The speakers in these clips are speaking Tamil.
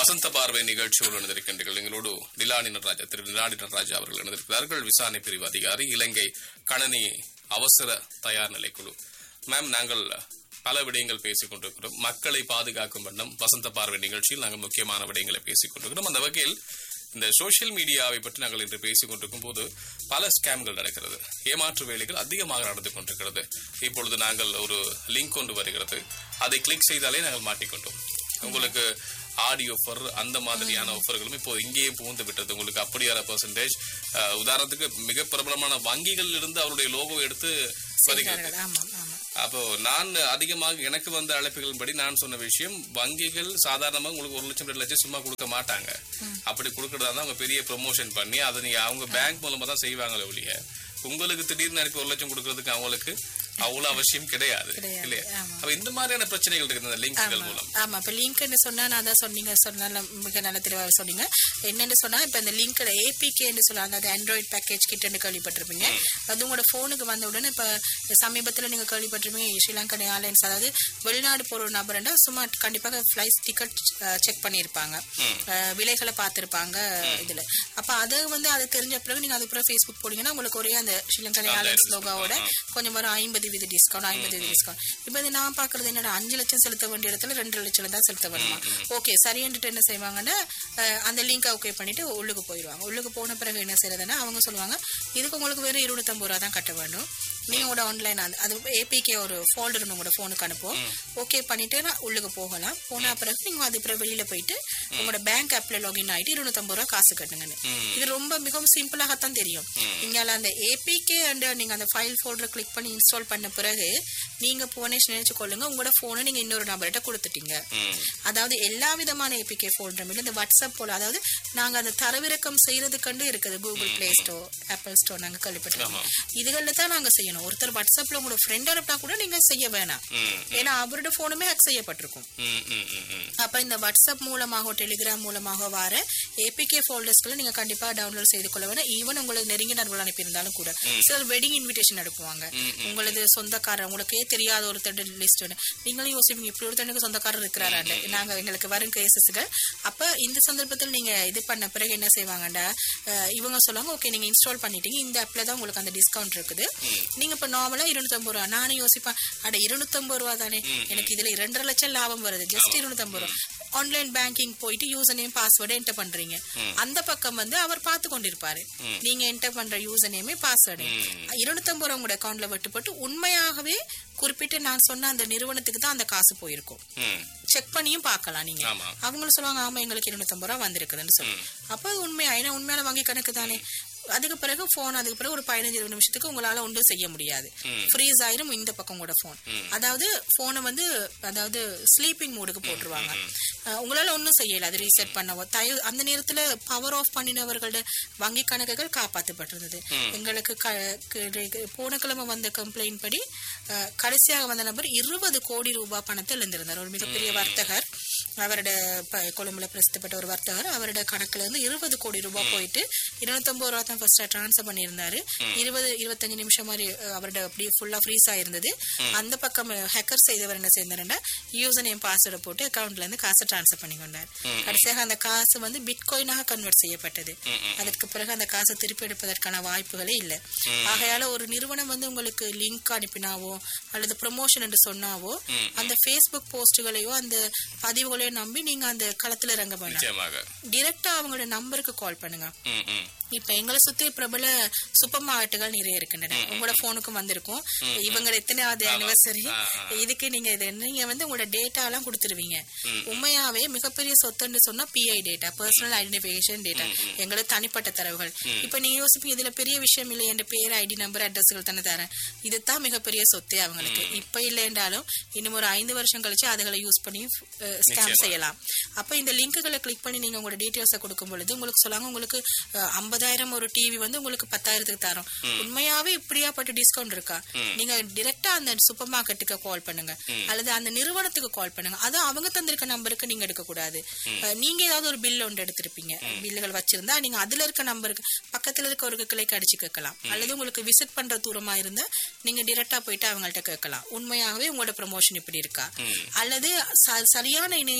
வசந்த பார்வை நிகழ்ச்சியோடு இணைந்திருக்கின்றீர்கள் எங்களோடு நிலானி நடராஜா திரு நிலானி நடராஜா அவர்கள் இணைந்திருக்கிறார்கள் விசாரணை பிரிவு அதிகாரி இலங்கை கணனி அவசர தயார் நிலைக்குழு மேம் நாங்கள் பல விடயங்கள் பேசிக் கொண்டிருக்கிறோம் மக்களை பாதுகாக்கும் வண்ணம் வசந்த பார்வை நிகழ்ச்சியில் நாங்கள் முக்கியமான விடயங்களை பேசிக் கொண்டிருக்கிறோம் அந்த வகையில் இந்த சோஷியல் மீடியாவை பற்றி நாங்கள் இன்று பேசிக் கொண்டிருக்கும் போது பல ஸ்கேம்கள் நடக்கிறது ஏமாற்று வேலைகள் அதிகமாக நடந்து கொண்டிருக்கிறது இப்பொழுது நாங்கள் ஒரு லிங்க் கொண்டு வருகிறது அதை கிளிக் செய்தாலே நாங்கள் மாட்டிக்கொண்டோம் உங்களுக்கு ஆடியோ ஆஃபர் அந்த மாதிரியான ஆஃபர்களும் இப்போ இங்கேயே புகுந்து விட்டது உங்களுக்கு அப்படியான பெர்சன்டேஜ் உதாரணத்துக்கு மிக பிரபலமான வங்கிகளில் இருந்து அவருடைய லோகோ எடுத்து வருகிறது செய்தார்கள். ஆமாம் ஆமாம் அப்போ நான் அதிகமாக எனக்கு வந்த அழைப்புகளின் படி நான் சொன்ன விஷயம் வங்கிகள் சாதாரணமாக உங்களுக்கு ஒரு லட்சம் ரெண்டு லட்சம் சும்மா கொடுக்க மாட்டாங்க அப்படி கொடுக்கறதா இருந்தா அவங்க பெரிய ப்ரொமோஷன் பண்ணி அதை நீங்க அவங்க பேங்க் மூலமா தான் செய்வாங்களே ஒழிய உங்களுக்கு திடீர்னு எனக்கு ஒரு லட்சம் கொடுக்கறதுக்கு அவங்களுக்கு அவ்வளவு அவசியம் கிடையாது கிடையாது. இல்லையா ஆமா. அப்ப இந்த மாதிரியான பிரச்சனைகள் இருக்குது இந்த லிங்க்கள் மூலம் ஆமா இப்ப லிங்க்னு சொன்னா நான் தான் சொன்னீங்க சொன்னால மிக நல்ல தெளிவாக சொன்னீங்க என்னன்னு சொன்னா இப்ப இந்த லிங்க்ல ஏபிகேன்னு சொல்லுவாங்க அது ஆண்ட்ராய்ட் பேக்கேஜ் கிட்டன்னு கேள்விப்பட்டிருப்பீங்க அது உங்களோட போனுக்கு வந்த உடனே இப்ப சமீபத்துல நீங்க கேள்விப்பட்டிருப்பீங்க ஸ்ரீலங்கன் ஏர்லைன்ஸ் அதாவது வெளிநாடு போற ஒரு நபர்னா சும்மா கண்டிப்பாக ஃபிளைட் டிக்கெட் செக் பண்ணியிருப்பாங்க அஹ், விலைகளை பார்த்திருப்பாங்க இதுல அப்ப அது வந்து அது தெரிஞ்ச பிறகு நீங்க அது பிறகு ஃபேஸ்புக் போனீங்கன்னா உங்களுக்கு ஒரே அந்த ஸ்ரீலங்கன் ஏர்லைன்ஸ் லோகாவோட கொஞ்சம் வரும் ஐம்பது வீத டிஸ்கவுண்ட் ஐம்பது வீத டிஸ்கவுண்ட் இப்போ இது நான் பாக்குறது என்னடா அஞ்சு லட்சம் செலுத்த வேண்டிய இடத்துல ரெண்டு லட்சம் தான் செலுத்த வேணுமா ஓகே சரின்ட்டு என்ன செய்வாங்கன்னா அஹ், அந்த லிங்கை ஓகே பண்ணிட்டு உள்ளுக்கு போயிடுவாங்க உள்ளுக்கு போன பிறகு என்ன செய்யறதுன்னா அவங்க சொல்லுவாங்க இதுக்கு உங்களுக்கு வெறும் இருநூத்தம்பது ரூபா தான் கட்ட வேண்டும் நீங்க உங்களோட ஆன்லைன் அது ஏபிகே ஒரு ஃபோல்டர் உங்களோட ஃபோனுக்கு அனுப்புவோம் ஓகே பண்ணிட்டு நான் உள்ளுக்கு போகலாம் போன பிறகு நீங்க அது பிறகு வெளியில போயிட்டு உங்களோட பேங்க் ஆப்ல லாகின் ஆயிட்டு இருநூத்தம்பது ரூபா காசு கட்டுங்கன்னு இது ரொம்ப மிகவும் சிம்பிளாகத்தான் தெரியும் இங்கால அந்த ஏபிகே அண்ட் நீங்க அந்த ஃபைல் ஃபோல்டர் கிளிக் பண்ணி இன்ஸ்டால் பண்ண பிறகு நீங்க போனே நினைச்சு கொள்ளுங்க உங்களோட போனை நீங்க இன்னொரு நபர்கிட்ட கொடுத்துட்டீங்க ம். அதாவது எல்லா விதமான ஏபிகே ஃபோல்டரும் இந்த வாட்ஸ்அப் போல அதாவது நாங்க அந்த தரவிறக்கம் செய்யறது கண்டு இருக்குது Google Play Store Apple Store நாங்க கேள்விப்பட்டிருக்கோம் இதுகளில் தான் நாங்க செய்யணும் ஒருத்தர் வாட்ஸ்அப்ல உங்களோட ஃப்ரெண்ட் அனுப்பினா கூட நீங்க செய்ய வேணாம் ம். ஏன்னா அவரோட போனுமே ஹேக் செய்யப்பட்டிருக்கும் ம், ம், ம், ம். அப்ப இந்த வாட்ஸ்அப் மூலமாக டெலிகிராம் மூலமாக வர ஏபிகே ஃபோல்டர்ஸ்களை நீங்க கண்டிப்பா டவுன்லோட் செய்து கொள்ள வேணும் ஈவன் உங்களுக்கு நெருங்கிய நண்பர்கள் அனுப்பியிருந்தாலும் கூட சிலர் வெட்டிங் இன்விடேஷன் அனுப்புவாங்க உங்களது சொந்தக்காரர் உங்களுக்கே தெரியாத ஒருத்தர் லிஸ்ட் நீங்களும் யோசிப்பீங்க இப்படி ஒருத்தனுக்கு சொந்தக்காரர் இருக்கிறாராண்டு நாங்க எங்களுக்கு வரும் கேசஸ்கள் அப்ப இந்த சந்தர்ப்பத்தில் நீங்க இது பண்ண பிறகு என்ன செய்வாங்கடா அஹ், இவங்க சொல்லுவாங்க ஓகே நீங்க இன்ஸ்டால் பண்ணிட்டீங்க இந்த ஆப்ல தான் உங்களுக்கு அந்த டிஸ்கவுண்ட் இருக்குது நீங்க இப்ப நார்மலா இருநூத்தம்பது ரூபா நானும் யோசிப்பேன் அட இருநூத்தம்பது ரூபா தானே எனக்கு இதுல இரண்டரை லட்சம் லாபம் வருது ஜஸ்ட் இருநூத்தம்பது ரூபா ஆன்லைன் பேங்கிங் போயிட்டு யூசர் நேம் பாஸ்வேர்டு என்டர் பண்றீங்க அந்த பக்கம் வந்து அவர் பார்த்து கொண்டிருப்பாரு நீங்க என்டர் பண்ற யூசர் நேமே பாஸ்வேர்டு இருநூத்தம்பது ரூபா உங்களோட அக்கௌண்ட்ல வெட்டுப்பட்டு உண்மையாகவே குறிப்பிட்டு நான் சொன்ன அந்த நிறுவனத்துக்கு தான் அந்த காசு போயிருக்கும் ம். செக் பண்ணியும் பார்க்கலாம் நீங்க ஆமா. அவங்களும் சொல்லுவாங்க ஆமா எங்களுக்கு இருநூத்தம்பது ரூபா வந்திருக்குதுன்னு சொல்லி அப்ப அது உண்மையா ஏன்னா உண்மையான வங்கி கணக்கு தானே அதுக்கு பிறகு போன் அதுக்கு பிறகு ஒரு பதினஞ்சு இருபது நிமிஷத்துக்கு உங்களால ஒன்றும் செய்ய முடியாது ஃப்ரீஸ் ஆயிரும் இந்த பக்கம் கூட போன் அதாவது போனை வந்து அதாவது ஸ்லீப்பிங் மோடுக்கு போட்டுருவாங்க அஹ், உங்களால ஒன்றும் செய்யல அது ரீசெட் பண்ணவோ தயவு அந்த நேரத்துல பவர் ஆஃப் பண்ணினவர்களோட வங்கி கணக்குகள் காப்பாற்றப்பட்டிருந்தது எங்களுக்கு க- கு- போன கிழமை வந்த கம்ப்ளைண்ட் படி அஹ், கடைசியாக வந்த நபர் இருபது கோடி ரூபாய் பணத்தை இழந்திருந்தார் ஒரு மிகப்பெரிய வர்த்தகர் அவரோட ப- கொழும்புல பிரசித்தப்பட்ட ஒரு வர்த்தகர் அவரோட கணக்குல இருந்து இருபது கோடி ரூபாய் போயிட்டு இருநூத்தம்பது ரூபா தான் ஃபர்ஸ்ட் ட்ரான்ஸ்ஃபர் பண்ணியிருந்தாரு இருபது இருபத்தஞ்சு நிமிஷம் மாதிரி அஹ், அவரோட அப்படியே ஃபுல்லா ஃப்ரீஸ் ஆயிருந்தது அந்த பக்கம் ஹேக்கர் செய்தவர் என்ன செய்தாருன்னா யூசர் நேம் பாஸ்வேர்டை போட்டு அக்கௌண்ட்ல இருந்து காசை ட்ரான்ஸ்ஃபர் பண்ணி கொண்டார் கடைசியாக அந்த காசு வந்து பிட்காயினாக கன்வெர்ட் செய்யப்பட்டது அதற்கு பிறகு அந்த காசை திருப்பி எடுப்பதற்கான வாய்ப்புகளே இல்லை ஆகையால ஒரு நிறுவனம் வந்து உங்களுக்கு லிங்க் அனுப்பினாவோ அல்லது ப்ரொமோஷன் என்று சொன்னாவோ அந்த ஃபேஸ்புக் போஸ்டுகளையோ அந்த பதிவுகளையோ நம்பி நீங்க அந்த களத்துல இறங்க வேண்டாம் நிச்சயமாக டிரெக்டா அவங்களோட நம்பருக்கு கால் பண்ணுங்க ம், ம். இப்ப எங்களை சுத்தி பிரபல சூப்பர் மார்க்கெட்டுகள் நிறைய இருக்கின்றன உங்களோட போனுக்கும் வந்திருக்கும் இவங்க எத்தனையாவது ஆனிவர்சரி இதுக்கு நீங்க இது நீங்க வந்து உங்களோட டேட்டா எல்லாம் கொடுத்துருவீங்க உண்மையாவே மிகப்பெரிய சொத்துன்னு சொன்னா PI data personal identification data எங்களுக்கு தனிப்பட்ட தரவுகள் இப்ப நீங்க யோசிப்பீங்க இதுல பெரிய விஷயம் இல்லை என் பேர் ஐடி நம்பர் அட்ரஸ்கள் தானே தரேன் இதுதான் மிகப்பெரிய சொத்தே அவங்களுக்கு இப்ப இல்லை என்றாலும் இன்னும் ஒரு ஐந்து வருஷம் கழிச்சு அதுகளை யூஸ் பண்ணி ஸ்கேம் செய்யலாம் அப்ப இந்த லிங்க்குகளை கிளிக் பண்ணி நீங்க உங்களோட டீடைல்ஸை கொடுக்கும் பொழுது உங்களுக்கு சொல்லாங்க உங்களுக்கு ஐம்பதாயிரம் ஒரு டிவி வந்து உங்களுக்கு பத்தாயிரத்துக்கு தரோம் உண்மையாவே இப்படியாப்பட்ட டிஸ்கவுண்ட் இருக்கா நீங்க டிரெக்டா அந்த சூப்பர் மார்க்கெட்டுக்கு கால் பண்ணுங்க அல்லது அந்த நிறுவனத்துக்கு கால் பண்ணுங்க அது அவங்க தந்திருக்க நம்பருக்கு நீங்க எடுக்க கூடாது அஹ், நீங்க ஏதாவது ஒரு பில் ஒன்று எடுத்திருப்பீங்க பில்லுகள் வச்சிருந்தா நீங்க அதுல இருக்க நம்பருக்கு பக்கத்துல இருக்க ஒரு கிளைக்கு அடிச்சு கேட்கலாம் அல்லது உங்களுக்கு விசிட் பண்ற தூரமா இருந்தா நீங்க டிரெக்டா போயிட்டு அவங்கள்ட்ட கேட்கலாம் உண்மையாகவே உங்களோட ப்ரமோஷன் இப்படி இருக்கா அல்லது ச- சரியான இணைய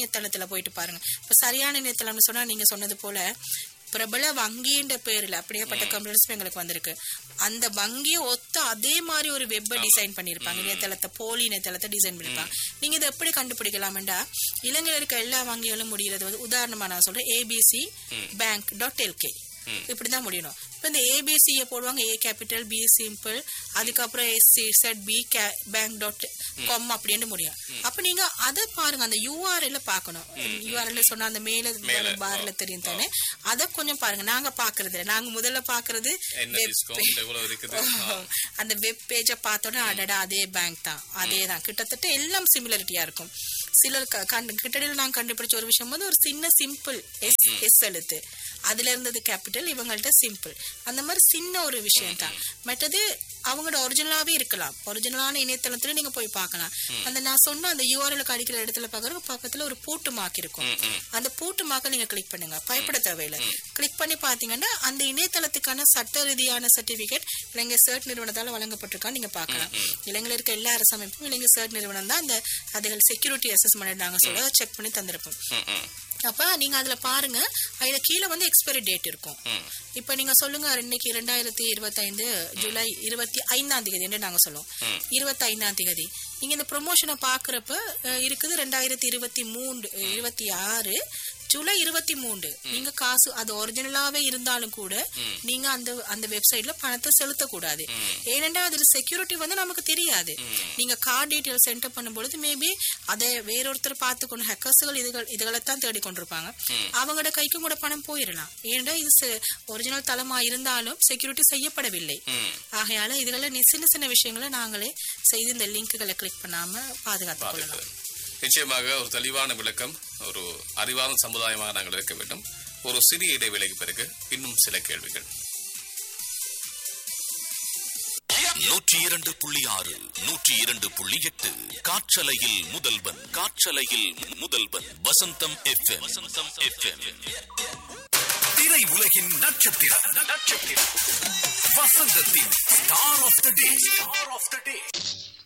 இணையதளத்துல போயிட்டு பாருங்க இப்ப சரியான இணையதளம்னு சொன்னா நீங்க சொன்னது போல பிரபல வங்கின்ற பேர்ல அப்படியேப்பட்ட கம்ப்யூட்டர்ஸ் எங்களுக்கு வந்திருக்கு அந்த வங்கியை ஒத்த அதே மாதிரி ஒரு வெப்பை டிசைன் பண்ணிருப்பாங்க இணையதளத்தை போலி இணையதளத்தை டிசைன் பண்ணிருப்பாங்க நீங்க இதை எப்படி கண்டுபிடிக்கலாம்டா இலங்கையில இருக்க எல்லா வங்கிகளும் முடிகிறது வந்து உதாரணமா நான் சொல்றேன் ஏபிசி பேங்க் டாட் எல்கே இப்படிதான் முடியணும் இப்ப இந்த ஏபிசியை போடுவாங்க ஏ கேபிட்டல் பி சிம்பிள் அதுக்கப்புறம் SC set B bank dot com அப்படின்னு முடியும் அப்ப நீங்க அதை பாருங்க அந்த யூஆர்எல் பார்க்கணும் யூஆர்எல் சொன்ன அந்த மேல பார்ல தெரியும் தானே அதை கொஞ்சம் பாருங்க நாங்க பாக்குறது இல்ல. நாங்க முதல்ல பாக்குறது என்ன web டிஸ்கவுண்ட் எவ்வளவு இருக்குது ஆ. அந்த வெப் பேஜ பார்த்தோன்னே அடடா அதே பேங்க் தான் அதே தான் கிட்டத்தட்ட எல்லாம் சிமிலரிட்டியா இருக்கும் சிலர் க- கண்டு கிட்டடியில் நான் கண்டுபிடிச்ச ஒரு விஷயம் வந்து ஒரு சின்ன சிம்பிள் எஸ் எஸ் எழுத்து அதுல இருந்தது கேபிட்டல் இவங்கள்ட்ட சிம்பிள் அந்த மாதிரி சின்ன ஒரு விஷயம் தான் மற்றது அவங்களோட ஒரிஜினலாவே இருக்கலாம் ஒரிஜினலான இணையதளத்துல நீங்க போய் பார்க்கலாம் அந்த நான் சொன்ன அந்த யூஆர்எல் அடிக்கிற இடத்துல பாக்குறது பக்கத்துல ஒரு பூட்டு மார்க் இருக்கும் அந்த பூட்டு மார்க்கை நீங்க கிளிக் பண்ணுங்க பயப்பட தேவையில்லை கிளிக் பண்ணி பாத்தீங்கன்னா அந்த இணையதளத்துக்கான சட்ட ரீதியான சர்டிபிகேட் இலங்கை சர்ட் நிறுவனத்தால வழங்கப்பட்டிருக்கான்னு நீங்க பார்க்கலாம் இலங்கையில இருக்க எல்லா அரசு அமைப்பும் இலங்கை சர்ட் நிறுவனம் தான் அந்த அதுகள் செக்யூரிட்டி அசஸ்மெண்ட் நாங்க சொல்ல செக் பண்ணி தந்திருப்போம் ம், ம். அப்ப நீங்க அதுல பாருங்க அதுல கீழே வந்து எக்ஸ்பைரி டேட் இருக்கும் இப்ப நீங்க சொல்லுங்க இன்னைக்கு இரண்டாயிரத்தி இருபத்தைந்து ஜூலை இருபத்தி ஐந்தாம் தேதி என்று நாங்க சொல்லுவோம் இருபத்தி ஐந்தாம் தேதி நீங்க இந்த ப்ரொமோஷனை பாக்குறப்ப அஹ், இருக்குது ரெண்டாயிரத்தி இருபத்தி மூன்று இருபத்தி ஆறு ஜூலை இருபத்தி மூன்று நீங்க காசு அது ஒரிஜினலாவே இருந்தாலும் கூட நீங்க அந்த அந்த வெப்சைட்ல பணத்தை செலுத்தக்கூடாது ஏனென்றா அது செக்யூரிட்டி வந்து நமக்கு தெரியாது நீங்க கார்டு டீட்டெயில்ஸ் என்டர் பண்ணும்பொழுது மேபி அதை வேறொருத்தர் பார்த்துக்கணும் ஹேக்கர்ஸ்கள் இதுகள் இதுகளைத்தான் தேடி கொண்டிருப்பாங்க அவங்களோட கைக்கும் கூட பணம் போயிடலாம் ஏனென்றா இது ஒரிஜினல் தளமா இருந்தாலும் செக்யூரிட்டி செய்யப்படவில்லை ஆகையால இதுகளை நி- சின்ன சின்ன விஷயங்களை நாங்களே செய்து இந்த லிங்க்குகளை கிளிக் பண்ணாம பாதுகாத்துக் கொள்ளலாம் நிச்சயமாக ஒரு தெளிவான விளக்கம் ஒரு அறிவான சமுதாயமாக நாங்கள் இருக்க வேண்டும் ஒரு சிறிய இடைவேளைக்கு பிறகு இன்னும் சில கேள்விகள் நூற்றி இரண்டு புள்ளி ஆறு நூற்றி இரண்டு புள்ளி எட்டு காற்றலையில் முதல்வன் காற்றலையில் முதல்வன் வசந்தம் எஃப்எம் வசந்தம் எஃப்எம் திரை உலகின் நட்சத்திரம் நட்சத்திரம் வசந்தத்தின் star of the day star of the day